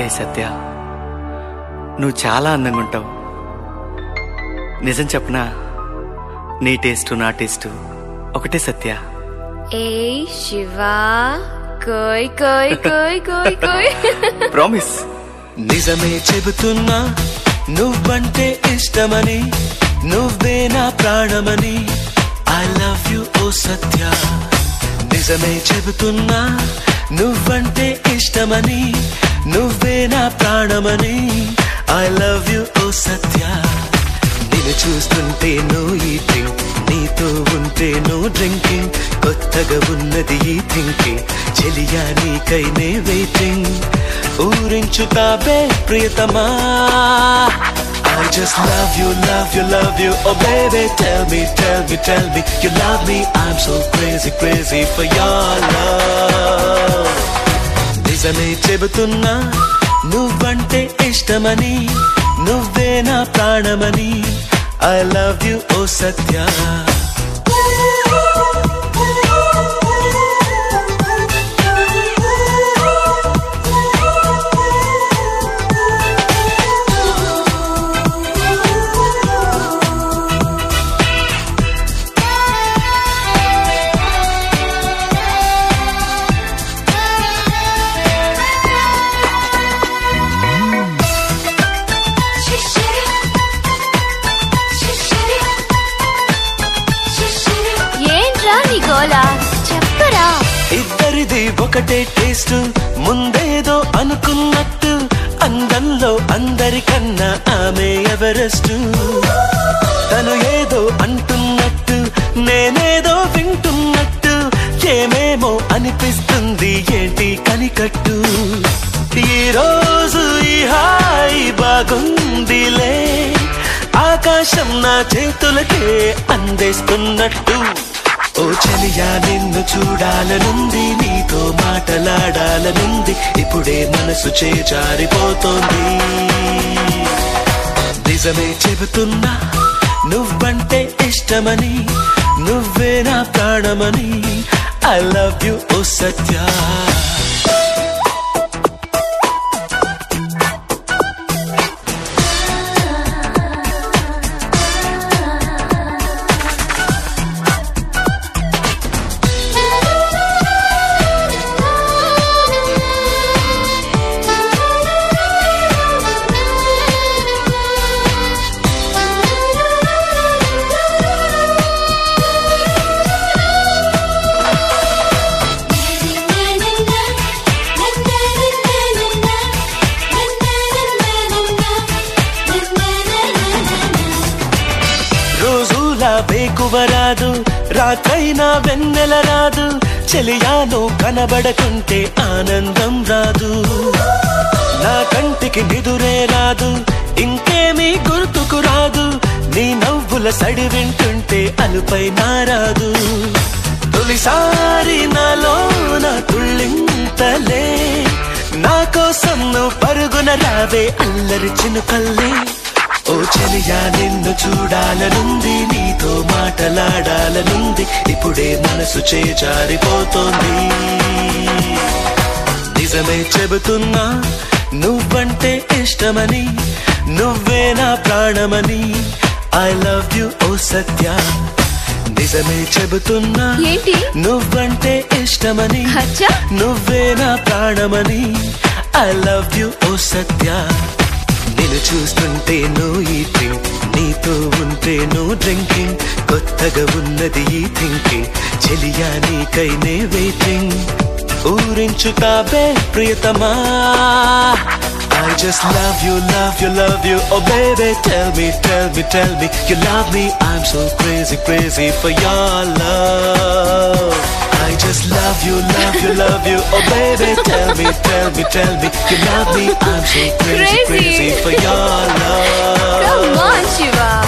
ఏ సత్య నువ్వు చాలా అందంగా ఉంటావు నిజం చెప్పనా నీ టేస్ట్ నా టేస్ట్ ఒకటే సత్య ఏ శివా కోయ్ కోయ్ కోయ్ కోయ్ కోయ్ ప్రామిస్ నిజమే చెబుతున్నా నువ్వంటే ఇష్టమని నువ్వే నా ప్రాణమని ఐ లవ్ యు ఓ సత్య నిజమే చెబుతున్నా నువ్వంటే ఇష్టమని నువ్వే నా ప్రాణమని ఐ లవ్ యు ఓ సత్య నిన్ను చూస్తుంటే నువ్వు ఈ డ్రింక్ నీతో ఉంటే నువ్వు డ్రింకింగ్ కొత్తగా ఉన్నది ఈ థింకింగ్ చెలియా నీకైనే వెయిటింగ్ ఊరించుతాబే ప్రియతమా I just love you, love you, love you. Oh baby, tell me, tell me, tell me you love me. I'm so crazy, crazy for your love. నిజమే చెబుతున్నా నువ్వంటే ఇష్టమని నువ్వే నా ప్రాణమని ఐ లవ్ యు ఓ సత్య ఏంట్రా నీ గోలా చెప్పరా ఇద్దరిది ఒకటే టేస్ట్ ముందేదో అనుకున్నట్టు అందంలో అందరికన్నా ఆమె ఎవరెస్ట్ తను ఏదో అంటున్నట్టు నేనేదో వింటున్నట్టు ఏమేమో అనిపిస్తుంది ఏంటి కనికట్టు ఈ రోజు ఈ హాయి బాగుందిలే ఆకాశం నా చేతులకే అందేస్తున్నట్టు ఓ చెలియా నిన్ను చూడాలనుంది నీతో మాటలాడాలనుంది ఇప్పుడే మనసు చేజారిపోతోంది నిజమే చెబుతున్నా నువ్వంటే ఇష్టమని నువ్వే నా ప్రాణమని ఐ లవ్ యు ఓ సత్య రోజులా బేకువ రాదు రాత్రైనా వెన్నెల రాదు చెలియాను కనబడకుంటే ఆనందం రాదు నా కంటికి నిదురే రాదు ఇంకేమీ గుర్తుకు రాదు నీ నవ్వుల సడి వింటుంటే అలుపై నారాదు తొలిసారి నాలో నా తుళ్ళింతలే నా కోసం నువ్వు పరుగున రావే అల్లరి చినుకల్లే ఓ చెలియా నిన్ను చూడాలనుంది నీతో మాటలాడాలనుంది ఇప్పుడే మనసు చేజారిపోతోంది నిజమే చెబుతున్నా నువ్వంటే ఇష్టమని నువ్వే నా ప్రాణమని ఐ లవ్ యు ఓ సత్య నిజమే చెబుతున్నా ఏంటి నువ్వంటే ఇష్టమని అచ్చా నువ్వే నా ప్రాణమని ఐ లవ్ యు ఓ సత్య నిన్ను చూస్తుంటే నువ్వు ఈ డ్రింక్ నీతో ఉంటే నువ్వు డ్రింకింగ్ కొత్తగా ఉన్నది ఈ థింకింగ్ చెలియా నీకైనే వెయిటింగ్ ఊరించుతాబే ప్రియతమా I just love you, love you, love you. Oh baby, tell me, tell me, tell me you love me. I'm so crazy, crazy for your love. I just love you, love you, love you. Oh baby, tell me, tell me, tell me you love me. I'm so crazy, Crazy. crazy for your love. Come on, Shiva.